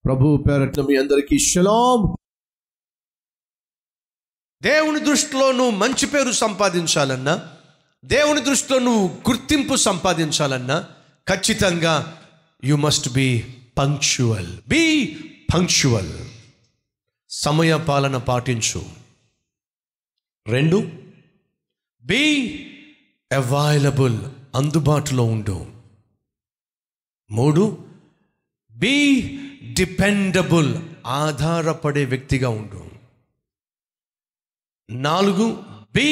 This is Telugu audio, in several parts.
ప్రభు పేరట మీ అందరికీ షలాం దేవుని దృష్టిలో నువ్వు మంచి పేరు సంపాదించాలన్నా దేవుని దృష్టిలో నువ్వు గుర్తింపు సంపాదించాలన్నా ఖచ్చితంగా you must be punctual be punctual సమయ పాలన పాటించు రెండు బీ అవైలబుల్ అందుబాటులో ఉండు మూడు బీ డిపెండబుల్ ఆధారపడే వ్యక్తిగా ఉండు నాలుగు బి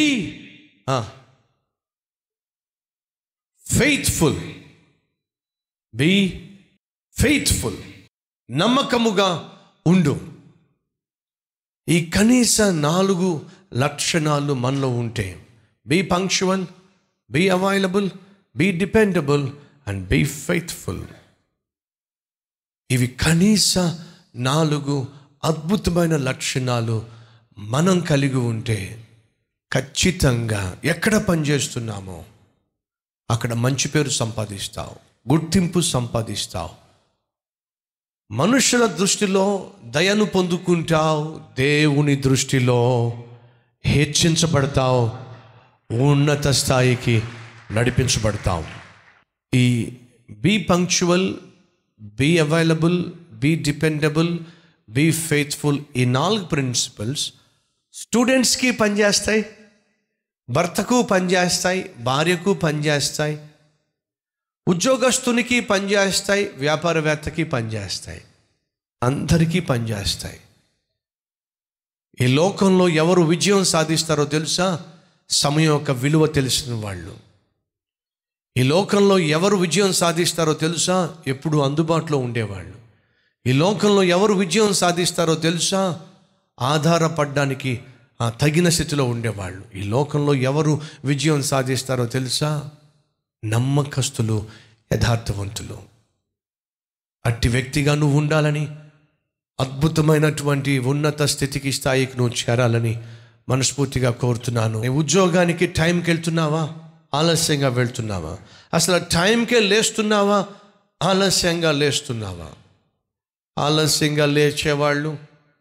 ఫెయిత్ఫుల్ బి ఫెయిత్ఫుల్ నమ్మకముగా ఉండు ఈ కనీస నాలుగు లక్షణాలు మనలో ఉంటే be punctual be available be dependable and be faithful ఇవి కనీస నాలుగు అద్భుతమైన లక్షణాలు మనం కలిగి ఉంటే ఖచ్చితంగా ఎక్కడ పనిచేస్తున్నామో అక్కడ మంచి పేరు సంపాదిస్తావు గుర్తింపు సంపాదిస్తావు మనుషుల దృష్టిలో దయను పొందుకుంటావు దేవుని దృష్టిలో హెచ్చించబడతావు ఉన్నత స్థాయికి నడిపించబడతావు ఈ be punctual be available be dependable be faithful ఈ నాలుగు ప్రిన్సిపల్స్ స్టూడెంట్స్కి పనిచేస్తాయి భర్తకు పనిచేస్తాయి భార్యకు పనిచేస్తాయి ఉద్యోగస్తునికి పనిచేస్తాయి వ్యాపారవేత్తకి పనిచేస్తాయి అందరికీ పనిచేస్తాయి ఈ లోకంలో ఎవరు విజయం సాధిస్తారో తెలుసా సమయం యొక్క విలువ తెలిసిన వాళ్ళు ఈ లోకంలో ఎవరు విజయం సాధిస్తారో తెలుసా ఎప్పుడు అందుబాటులో ఉండేవాళ్ళు ఈ లోకంలో ఎవరు విజయం సాధిస్తారో తెలుసా ఆధారపడడానికి ఆ తగిన స్థితిలో ఉండేవాళ్ళు ఈ లోకంలో ఎవరు విజయం సాధిస్తారో తెలుసా నమ్మకస్తులు యథార్థవంతులు అట్టి వ్యక్తిగా నువ్వు ఉండాలని అద్భుతమైనటువంటి ఉన్నత స్థితికి స్థాయికి నువ్వు చేరాలని మనస్ఫూర్తిగా కోరుతున్నాను నీ ఉద్యోగానికి టైంకి వెళ్తున్నావా ఆలస్యంగా వెళ్తున్నావా అసలు ఆ టైంకే లేస్తున్నావా ఆలస్యంగా లేస్తున్నావా ఆలస్యంగా లేచేవాళ్ళు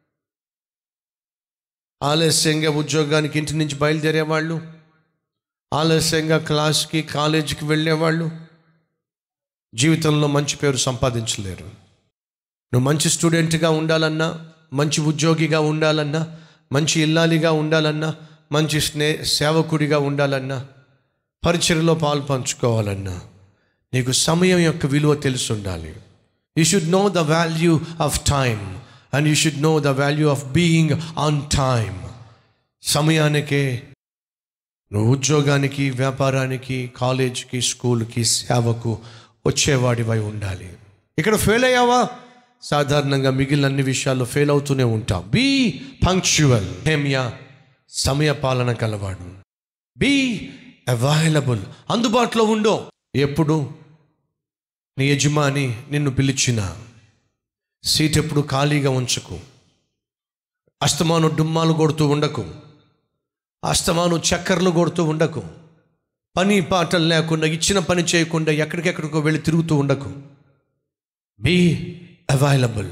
ఆలస్యంగా ఉద్యోగానికి ఇంటి నుంచి బయలుదేరేవాళ్ళు ఆలస్యంగా క్లాస్కి కాలేజీకి వెళ్ళేవాళ్ళు జీవితంలో మంచి పేరు సంపాదించలేరు నువ్వు మంచి స్టూడెంట్గా ఉండాలన్నా మంచి ఉద్యోగిగా ఉండాలన్నా మంచి ఇల్లాలిగా ఉండాలన్నా మంచి స్నే సేవకుడిగా ఉండాలన్నా పరిచయలో పాలు పంచుకోవాలన్నా నీకు సమయం యొక్క విలువ తెలిసి ఉండాలి you should know the value of time and you should know the value of being on time సమయానికే నువ్వు ఉద్యోగానికి వ్యాపారానికి కాలేజీకి స్కూల్కి సేవకు వచ్చేవాడివై ఉండాలి ఇక్కడ ఫెయిల్ అయ్యావా సాధారణంగా మిగిలిన అన్ని విషయాల్లో ఫెయిల్ అవుతూనే ఉంటాం బీ పంక్చువల్ హేమియా సమయ పాలన కలవాడు బీ అవైలబుల్ అందుబాటులో ఉండో ఎప్పుడు నీ యజమాని నిన్ను పిలిచిన సీట్ ఎప్పుడు ఖాళీగా ఉంచకు అస్తమాను డుమ్మాలు కొడుతూ ఉండకు అస్తమాను చక్కర్లు కొడుతూ ఉండకు పని పాటలు లేకుండా ఇచ్చిన పని చేయకుండా ఎక్కడికెక్కడికో వెళ్ళి తిరుగుతూ ఉండకు బీ అవైలబుల్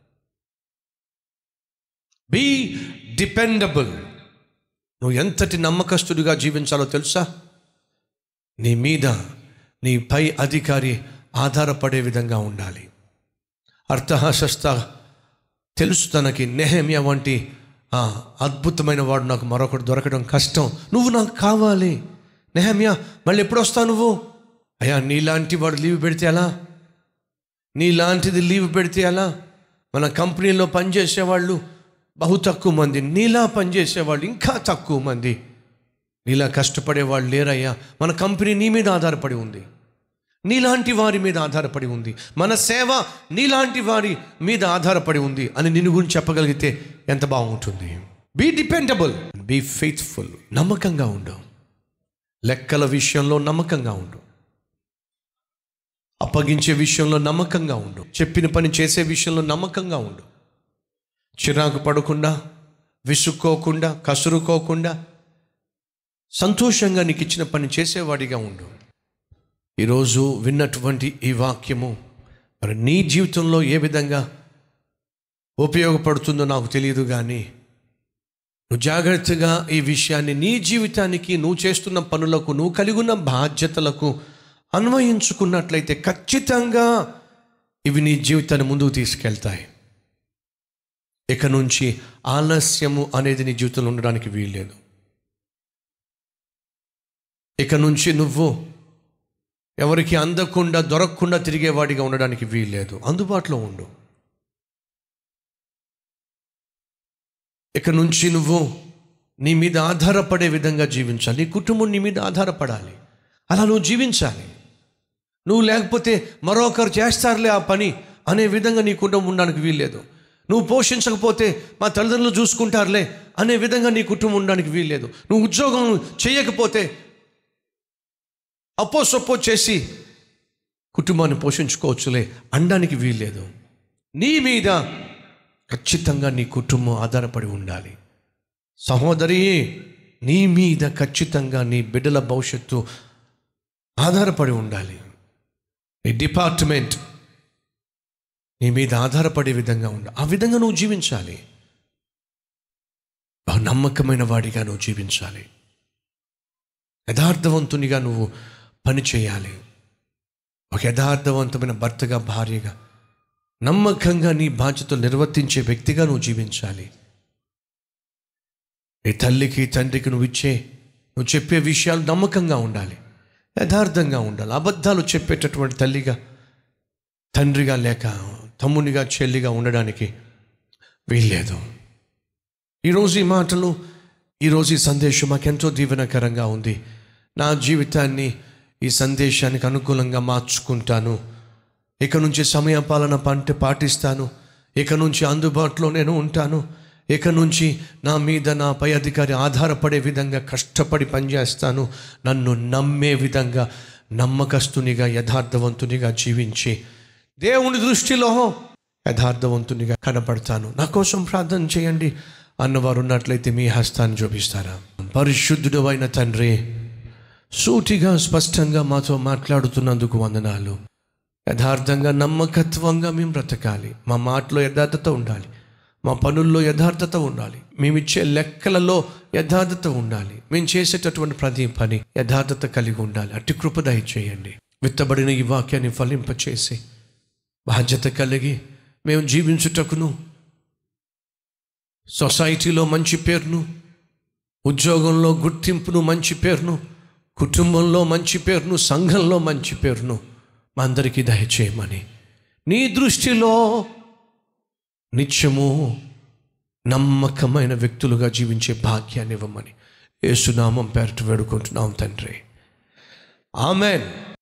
బీ డిపెండబుల్ నువ్వు ఎంతటి నమ్మకస్తుడిగా జీవించాలో తెలుసా నీ మీద నీ పై అధికారి ఆధారపడే విధంగా ఉండాలి అర్థహాశస్త తెలుసు తనకి నెహమ్య వంటి ఆ, అద్భుతమైన వాడు నాకు మరొకటి దొరకడం కష్టం నువ్వు నాకు కావాలి నెహమ్య మళ్ళీ ఎప్పుడు వస్తావు నువ్వు అయ్యా నీలాంటి వాడు లీవ్ పెడితే ఎలా నీలాంటిది లీవ్ పెడితే ఎలా మన కంపెనీలో పనిచేసేవాళ్ళు బహు తక్కువ మంది నీలా పనిచేసేవాళ్ళు ఇంకా తక్కువ మంది నీలా కష్టపడేవాళ్ళు లేరయ్యా మన కంపెనీ నీ మీద ఆధారపడి ఉంది నీలాంటి వారి మీద ఆధారపడి ఉంది మన సేవ నీలాంటి వారి మీద ఆధారపడి ఉంది అని నిన్ను గురించి చెప్పగలిగితే ఎంత బాగుంటుంది బీ డిపెండబుల్ బీ ఫెయిత్ఫుల్ నమ్మకంగా ఉండు లెక్కల విషయంలో నమ్మకంగా ఉండు అప్పగించే విషయంలో నమ్మకంగా ఉండు చెప్పిన పని చేసే విషయంలో నమ్మకంగా ఉండు చిరాకు పడకుండా విసుక్కోకుండా కసురుకోకుండా సంతోషంగా నీకు ఇచ్చిన పని చేసేవాడిగా ఉండు ఈరోజు విన్నటువంటి ఈ వాక్యము మరి నీ జీవితంలో ఏ విధంగా ఉపయోగపడుతుందో నాకు తెలియదు కానీ నువ్వు జాగ్రత్తగా ఈ విషయాన్ని నీ జీవితానికి నువ్వు చేస్తున్న పనులకు నువ్వు కలిగి ఉన్న బాధ్యతలకు అన్వయించుకున్నట్లయితే ఖచ్చితంగా ఇవి నీ జీవితాన్ని ముందుకు తీసుకెళ్తాయి ఇక నుంచి ఆలస్యము అనేది నీ జీవితంలో ఉండడానికి వీల్లేదు ఇక నుంచి నువ్వు ఎవరికి అందకుండా దొరకకుండా తిరిగేవాడిగా ఉండడానికి వీల్లేదు అందుబాటులో ఉండు ఇక నుంచి నువ్వు నీ మీద ఆధారపడే విధంగా జీవించాలి నీ కుటుంబం నీ మీద ఆధారపడాలి అలా నువ్వు జీవించాలి నువ్వు లేకపోతే మరొకరు చేస్తారులే ఆ పని అనే విధంగా నీ కుటుంబం ఉండడానికి వీల్లేదు నువ్వు పోషించకపోతే మా తల్లిదండ్రులు చూసుకుంటారులే అనే విధంగా నీ కుటుంబం ఉండడానికి వీల్లేదు నువ్వు ఉద్యోగం చేయకపోతే అప్పో సొప్పో చేసి కుటుంబాన్ని పోషించుకోవచ్చులే అనడానికి వీల్లేదు నీ మీద ఖచ్చితంగా నీ కుటుంబం ఆధారపడి ఉండాలి సహోదరి నీ మీద ఖచ్చితంగా నీ బిడ్డల భవిష్యత్తు ఆధారపడి ఉండాలి నీ డిపార్ట్మెంట్ నీ మీద ఆధారపడే విధంగా ఉండాలి ఆ విధంగా నువ్వు జీవించాలి బహు నమ్మకమైన వాడిగా నువ్వు జీవించాలి యథార్థవంతునిగా నువ్వు పని చేయాలి ఒక యథార్థవంతమైన భర్తగా భార్యగా నమ్మకంగా నీ బాధ్యతలు నిర్వర్తించే వ్యక్తిగా నువ్వు జీవించాలి నీ తల్లికి తండ్రికి నువ్వు ఇచ్చే నువ్వు చెప్పే విషయాలు నమ్మకంగా ఉండాలి యథార్థంగా ఉండాలి అబద్ధాలు చెప్పేటటువంటి తల్లిగా తండ్రిగా లేక తమ్మునిగా చెల్లిగా ఉండడానికి వీల్లేదు ఈరోజు ఈ మాటలు ఈరోజు ఈ సందేశం మాకెంతో దీవెనకరంగా ఉంది నా జీవితాన్ని ఈ సందేశానికి అనుకూలంగా మార్చుకుంటాను ఇక నుంచి సమయపాలన పంట పాటిస్తాను ఇక నుంచి అందుబాటులో నేను ఉంటాను ఇక నుంచి నా మీద నా పై అధికారి ఆధారపడే విధంగా కష్టపడి పనిచేస్తాను నన్ను నమ్మే విధంగా నమ్మకస్తునిగా యథార్థవంతునిగా జీవించి దేవుని దృష్టిలో యథార్థవంతునిగా కనపడతాను నా కోసం ప్రార్థన చేయండి అన్నవారు ఉన్నట్లయితే మీ హస్తాన్ని చూపిస్తారా పరిశుద్ధుడు అయిన తండ్రి సూటిగా స్పష్టంగా మాతో మాట్లాడుతున్నందుకు వందనాలు యథార్థంగా నమ్మకత్వంగా మేము బ్రతకాలి మా మాటలో యథార్థత ఉండాలి మా పనుల్లో యథార్థత ఉండాలి మేమిచ్చే లెక్కలలో యథార్థత ఉండాలి మేము చేసేటటువంటి ప్రతి పని యథార్థత కలిగి ఉండాలి అట్టి కృప దయచేయండి విత్తబడిన ఈ వాక్యాన్ని ఫలింపచేసి బాధ్యత కలిగి మేము జీవించుటకును సొసైటీలో మంచి పేరును ఉద్యోగంలో గుర్తింపును మంచి పేరును కుటుంబంలో మంచి పేరును సంఘంలో మంచి పేరును మా అందరికీ దయచేయమని నీ దృష్టిలో నిత్యము నమ్మకమైన వ్యక్తులుగా జీవించే భాగ్యాన్ని ఇవ్వమని యేసునామం పేరట వేడుకుంటున్నాం తండ్రి ఆమెన్